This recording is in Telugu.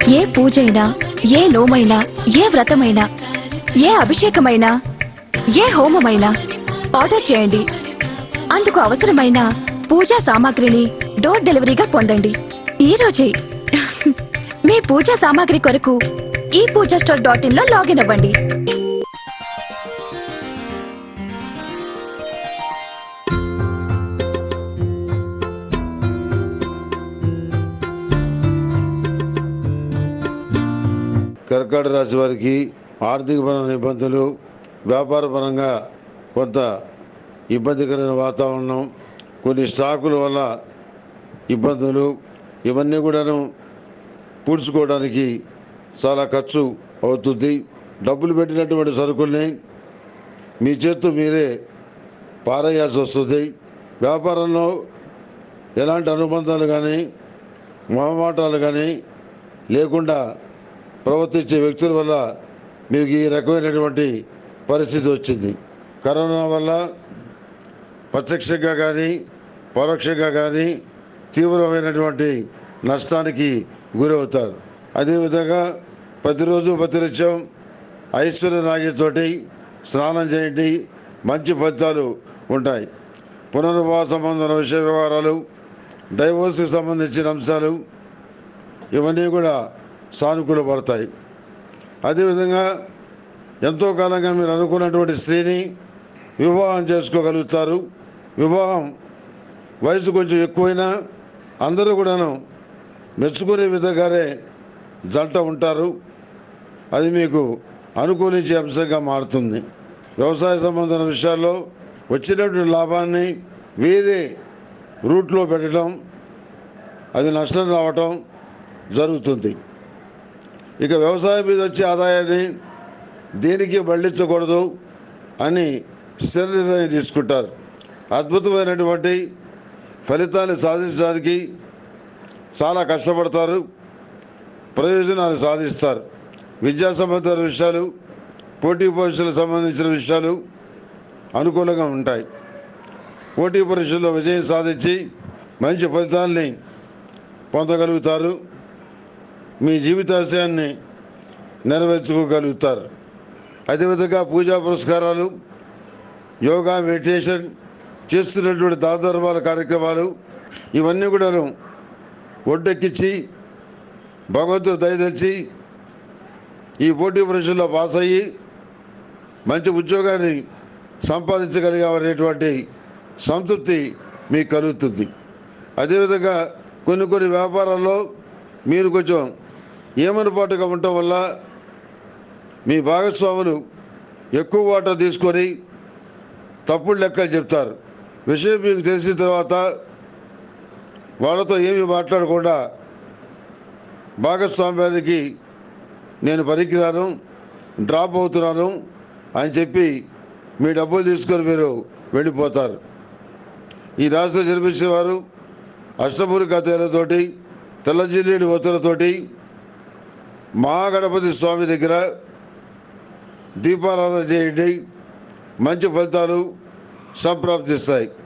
ఏ పూజైనా ఏ నోమైనా ఏ వ్రతమైనా ఏ అభిషేకమైనా ఏ హోమమైనా ఆర్డర్ చేయండి అందుకు అవసరమైన పూజా సామాగ్రిని డోర్ డెలివరీగా పొందండి ఈ రోజే మీ పూజా సామాగ్రి కొరకు ఈ పూజా స్టోర్ డాట్ ఇన్ లో లాగిన్ అవ్వండి కర్కాటక రాశి వారికి ఆర్థికపరమైన ఇబ్బందులు వ్యాపారపరంగా కొంత ఇబ్బందికరమైన వాతావరణం కొన్ని స్టాకుల వల్ల ఇబ్బందులు ఇవన్నీ కూడాను పూడ్చుకోవడానికి చాలా ఖర్చు అవుతుంది డబ్బులు పెట్టినటువంటి సరుకుల్ని మీ చేత్తు మీరే పారేయాల్సి వస్తుంది వ్యాపారంలో ఎలాంటి అనుబంధాలు కానీ మొహమాటాలు కానీ లేకుండా ప్రవర్తించే వ్యక్తుల వల్ల మీకు ఈ రకమైనటువంటి పరిస్థితి వచ్చింది కరోనా వల్ల ప్రత్యక్షంగా కానీ పరోక్షంగా కానీ తీవ్రమైనటువంటి నష్టానికి గురవుతారు అదేవిధంగా ప్రతిరోజు ప్రతినిత్యం ఐశ్వర్య నాగితోటి స్నానం చేయండి మంచి ఫలితాలు ఉంటాయి పునర్వివాహ సంబంధమైన విషయ వ్యవహారాలు డైవోర్స్కి సంబంధించిన అంశాలు ఇవన్నీ కూడా సానుకూల పడతాయి అదేవిధంగా ఎంతో కాలంగా మీరు అనుకున్నటువంటి స్త్రీని వివాహం చేసుకోగలుగుతారు వివాహం వయసు కొంచెం ఎక్కువైనా అందరూ కూడాను మెచ్చుకునే విధంగానే జంట ఉంటారు అది మీకు అనుకూలించే అంశంగా మారుతుంది వ్యవసాయ సంబంధమైన విషయాల్లో వచ్చినటువంటి లాభాన్ని వేరే రూట్లో పెట్టడం అది నష్టం రావటం జరుగుతుంది ఇక వ్యవసాయం మీద వచ్చే ఆదాయాన్ని దేనికి మళ్లించకూడదు అని స్థిర నిర్ణయం తీసుకుంటారు అద్భుతమైనటువంటి ఫలితాన్ని సాధించడానికి చాలా కష్టపడతారు ప్రయోజనాలు సాధిస్తారు విద్యా సంబంధించిన విషయాలు పోటీ పరీక్షలకు సంబంధించిన విషయాలు అనుకూలంగా ఉంటాయి పోటీ పరీక్షల్లో విజయం సాధించి మంచి ఫలితాల్ని పొందగలుగుతారు మీ జీవితాశయాన్ని నెరవేర్చుకోగలుగుతారు అదేవిధంగా పూజా పురస్కారాలు యోగా మెడిటేషన్ చేస్తున్నటువంటి దాతధర్మాల కార్యక్రమాలు ఇవన్నీ కూడాను ఒడ్డెక్కించి భగవంతుడు దయదలిచి ఈ పోటీ పరీక్షల్లో పాస్ అయ్యి మంచి ఉద్యోగాన్ని సంపాదించగలిగామనేటువంటి సంతృప్తి మీకు కలుగుతుంది అదేవిధంగా కొన్ని కొన్ని వ్యాపారాల్లో మీరు కొంచెం ఏమనుపాటుగా ఉండటం వల్ల మీ భాగస్వాములు ఎక్కువ వాటా తీసుకొని తప్పుడు లెక్కలు చెప్తారు విషయం మీకు తెలిసిన తర్వాత వాళ్ళతో ఏమీ మాట్లాడకుండా భాగస్వామ్యానికి నేను పనికిరాను డ్రాప్ అవుతున్నాను అని చెప్పి మీ డబ్బులు తీసుకొని మీరు వెళ్ళిపోతారు ఈ రాష్ట్ర జన్మించిన వారు అష్టమూలి కథలతోటి తెల్ల జిల్లేడు ఒత్తులతోటి మహాగణపతి స్వామి దగ్గర దీపారాధన చేయండి మంచి ఫలితాలు సంప్రాప్తిస్తాయి